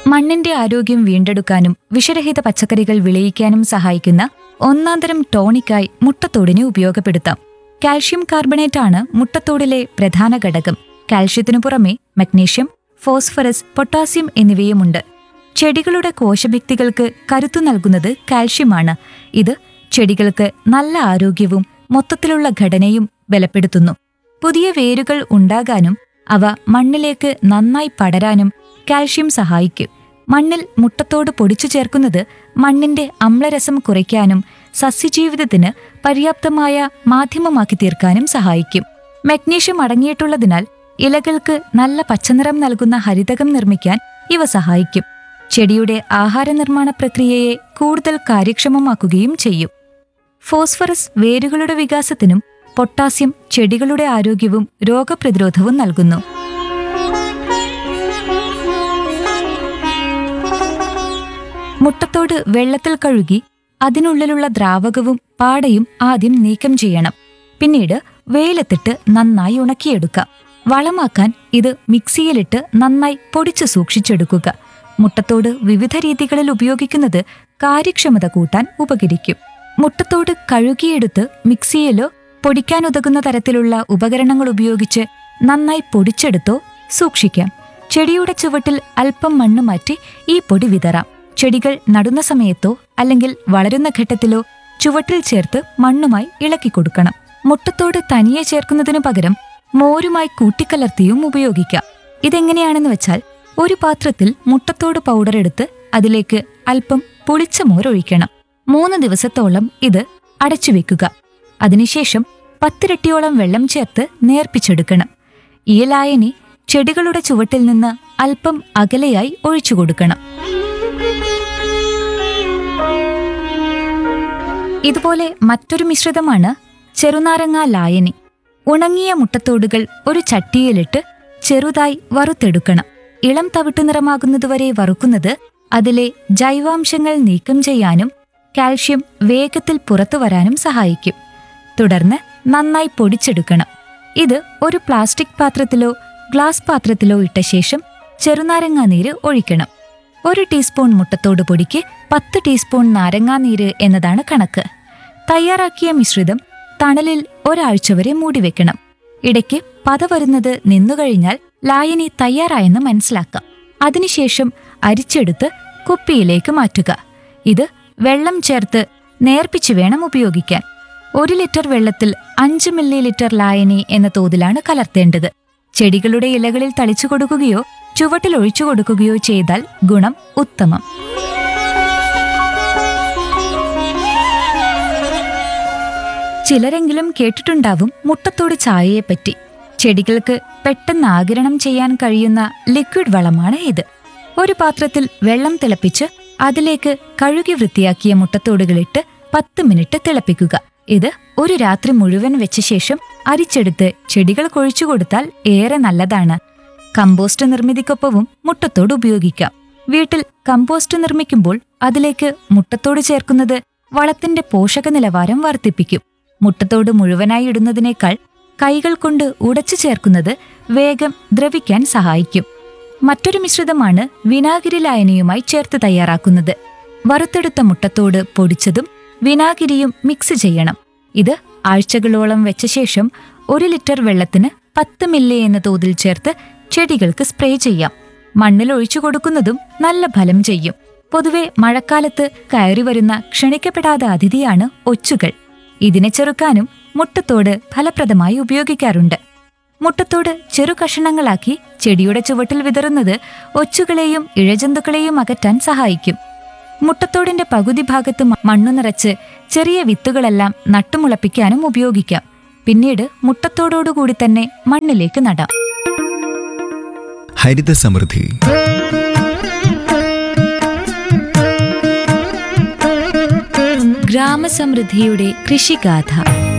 മണ്ണിന്റെ ആരോഗ്യം വീണ്ടെടുക്കാനും വിഷരഹിത പച്ചക്കറികൾ വിളയിക്കാനും സഹായിക്കുന്ന ഒന്നാന്തരം ടോണിക്കായി മുട്ടത്തോടിനെ ഉപയോഗപ്പെടുത്താം കാൽഷ്യം കാർബണേറ്റ് ആണ് മുട്ടത്തോടിലെ പ്രധാന ഘടകം കാൽഷ്യത്തിനു പുറമെ മഗ്നീഷ്യം ഫോസ്ഫറസ് പൊട്ടാസ്യം എന്നിവയുമുണ്ട് ചെടികളുടെ കോശഭിത്തികൾക്ക് കരുത്തു നൽകുന്നത് കാൽഷ്യമാണ് ഇത് ചെടികൾക്ക് നല്ല ആരോഗ്യവും മൊത്തത്തിലുള്ള ഘടനയും ബലപ്പെടുത്തുന്നു പുതിയ വേരുകൾ ഉണ്ടാകാനും അവ മണ്ണിലേക്ക് നന്നായി പടരാനും കാൽഷ്യം സഹായിക്കും മണ്ണിൽ മുട്ടത്തോട് പൊടിച്ചു ചേർക്കുന്നത് മണ്ണിന്റെ അമ്ലരസം കുറയ്ക്കാനും സസ്യജീവിതത്തിന് പര്യാപ്തമായ മാധ്യമമാക്കി തീർക്കാനും സഹായിക്കും മഗ്നീഷ്യം അടങ്ങിയിട്ടുള്ളതിനാൽ ഇലകൾക്ക് നല്ല പച്ചനിറം നൽകുന്ന ഹരിതകം നിർമ്മിക്കാൻ ഇവ സഹായിക്കും ചെടിയുടെ ആഹാര നിർമ്മാണ പ്രക്രിയയെ കൂടുതൽ കാര്യക്ഷമമാക്കുകയും ചെയ്യും ഫോസ്ഫറസ് വേരുകളുടെ വികാസത്തിനും പൊട്ടാസ്യം ചെടികളുടെ ആരോഗ്യവും രോഗപ്രതിരോധവും നൽകുന്നു മുട്ടത്തോട് വെള്ളത്തിൽ കഴുകി അതിനുള്ളിലുള്ള ദ്രാവകവും പാടയും ആദ്യം നീക്കം ചെയ്യണം പിന്നീട് വെയിലത്തിട്ട് നന്നായി ഉണക്കിയെടുക്കാം വളമാക്കാൻ ഇത് മിക്സിയിലിട്ട് നന്നായി പൊടിച്ചു സൂക്ഷിച്ചെടുക്കുക മുട്ടത്തോട് വിവിധ രീതികളിൽ ഉപയോഗിക്കുന്നത് കാര്യക്ഷമത കൂട്ടാൻ ഉപകരിക്കും മുട്ടത്തോട് കഴുകിയെടുത്ത് മിക്സിയിലോ പൊടിക്കാനുതകുന്ന തരത്തിലുള്ള ഉപകരണങ്ങൾ ഉപയോഗിച്ച് നന്നായി പൊടിച്ചെടുത്തോ സൂക്ഷിക്കാം ചെടിയുടെ ചുവട്ടിൽ അല്പം മണ്ണ് മാറ്റി ഈ പൊടി വിതറാം ചെടികൾ നടുന്ന സമയത്തോ അല്ലെങ്കിൽ വളരുന്ന ഘട്ടത്തിലോ ചുവട്ടിൽ ചേർത്ത് മണ്ണുമായി ഇളക്കി കൊടുക്കണം മുട്ടത്തോട് തനിയെ ചേർക്കുന്നതിനു പകരം മോരുമായി കൂട്ടിക്കലർത്തിയും ഉപയോഗിക്കാം ഇതെങ്ങനെയാണെന്ന് വെച്ചാൽ ഒരു പാത്രത്തിൽ മുട്ടത്തോട് പൗഡർ എടുത്ത് അതിലേക്ക് അല്പം പുളിച്ച മോരൊഴിക്കണം മൂന്ന് ദിവസത്തോളം ഇത് അടച്ചു വെക്കുക അതിനുശേഷം പത്തിരട്ടിയോളം വെള്ളം ചേർത്ത് നേർപ്പിച്ചെടുക്കണം ഈ ലായനി ചെടികളുടെ ചുവട്ടിൽ നിന്ന് അല്പം അകലെയായി ഒഴിച്ചു കൊടുക്കണം ഇതുപോലെ മറ്റൊരു മിശ്രിതമാണ് ചെറുനാരങ്ങ ലായനി ഉണങ്ങിയ മുട്ടത്തോടുകൾ ഒരു ചട്ടിയിലിട്ട് ചെറുതായി വറുത്തെടുക്കണം ഇളം തവിട്ടു നിറമാകുന്നതുവരെ വറുക്കുന്നത് അതിലെ ജൈവാംശങ്ങൾ നീക്കം ചെയ്യാനും കാൽഷ്യം വേഗത്തിൽ പുറത്തു വരാനും സഹായിക്കും തുടർന്ന് നന്നായി പൊടിച്ചെടുക്കണം ഇത് ഒരു പ്ലാസ്റ്റിക് പാത്രത്തിലോ ഗ്ലാസ് പാത്രത്തിലോ ഇട്ട ശേഷം ചെറുനാരങ്ങാ നീര് ഒഴിക്കണം ഒരു ടീസ്പൂൺ മുട്ടത്തോട് പൊടിക്ക് പത്ത് ടീസ്പൂൺ നാരങ്ങാനീര് എന്നതാണ് കണക്ക് തയ്യാറാക്കിയ മിശ്രിതം തണലിൽ ഒരാഴ്ച വരെ മൂടിവെക്കണം ഇടയ്ക്ക് പത വരുന്നത് നിന്നുകഴിഞ്ഞാൽ ലായനി തയ്യാറായെന്ന് മനസ്സിലാക്കാം അതിനുശേഷം അരിച്ചെടുത്ത് കുപ്പിയിലേക്ക് മാറ്റുക ഇത് വെള്ളം ചേർത്ത് നേർപ്പിച്ച് വേണം ഉപയോഗിക്കാൻ ഒരു ലിറ്റർ വെള്ളത്തിൽ അഞ്ച് മില്ലി ലിറ്റർ ലായനി എന്ന തോതിലാണ് കലർത്തേണ്ടത് ചെടികളുടെ ഇലകളിൽ തളിച്ചു കൊടുക്കുകയോ ചുവട്ടിൽ ഒഴിച്ചു കൊടുക്കുകയോ ചെയ്താൽ ഗുണം ഉത്തമം ചിലരെങ്കിലും കേട്ടിട്ടുണ്ടാവും മുട്ടത്തോട് ചായയെപ്പറ്റി ചെടികൾക്ക് പെട്ടെന്ന് ആകിരണം ചെയ്യാൻ കഴിയുന്ന ലിക്വിഡ് വളമാണ് ഇത് ഒരു പാത്രത്തിൽ വെള്ളം തിളപ്പിച്ച് അതിലേക്ക് കഴുകി വൃത്തിയാക്കിയ മുട്ടത്തോടുകളിട്ട് പത്ത് മിനിറ്റ് തിളപ്പിക്കുക ഇത് ഒരു രാത്രി മുഴുവൻ വെച്ച ശേഷം അരിച്ചെടുത്ത് ചെടികൾ കൊഴിച്ചു കൊടുത്താൽ ഏറെ നല്ലതാണ് കമ്പോസ്റ്റ് നിർമ്മിതിക്കൊപ്പവും മുട്ടത്തോട് ഉപയോഗിക്കാം വീട്ടിൽ കമ്പോസ്റ്റ് നിർമ്മിക്കുമ്പോൾ അതിലേക്ക് മുട്ടത്തോട് ചേർക്കുന്നത് വളത്തിന്റെ പോഷക നിലവാരം വർദ്ധിപ്പിക്കും മുട്ടത്തോട് മുഴുവനായി ഇടുന്നതിനേക്കാൾ കൈകൾ കൊണ്ട് ഉടച്ചു ചേർക്കുന്നത് വേഗം ദ്രവിക്കാൻ സഹായിക്കും മറ്റൊരു മിശ്രിതമാണ് വിനാഗിരി ലായനിയുമായി ചേർത്ത് തയ്യാറാക്കുന്നത് വറുത്തെടുത്ത മുട്ടത്തോട് പൊടിച്ചതും വിനാഗിരിയും മിക്സ് ചെയ്യണം ഇത് ആഴ്ചകളോളം വെച്ച ശേഷം ഒരു ലിറ്റർ വെള്ളത്തിന് പത്ത് മില്ലി എന്ന തോതിൽ ചേർത്ത് ചെടികൾക്ക് സ്പ്രേ ചെയ്യാം മണ്ണിൽ ഒഴിച്ചു കൊടുക്കുന്നതും നല്ല ഫലം ചെയ്യും പൊതുവെ മഴക്കാലത്ത് കയറി വരുന്ന ക്ഷണിക്കപ്പെടാത്ത അതിഥിയാണ് ഒച്ചുകൾ ഇതിനെ ചെറുക്കാനും മുട്ടത്തോട് ഫലപ്രദമായി ഉപയോഗിക്കാറുണ്ട് മുട്ടത്തോട് ചെറു കഷണങ്ങളാക്കി ചെടിയുടെ ചുവട്ടിൽ വിതറുന്നത് ഒച്ചുകളെയും ഇഴജന്തുക്കളെയും അകറ്റാൻ സഹായിക്കും മുട്ടത്തോടിന്റെ പകുതി ഭാഗത്ത് മ- മണ്ണു നിറച്ച് ചെറിയ വിത്തുകളെല്ലാം നട്ടുമുളപ്പിക്കാനും ഉപയോഗിക്കാം പിന്നീട് മുട്ടത്തോടോടുകൂടി തന്നെ മണ്ണിലേക്ക് നടാം ഹരിത സമൃദ്ധി ഗ്രാമസമൃദ്ധിയുടെ കൃഷിഗാഥ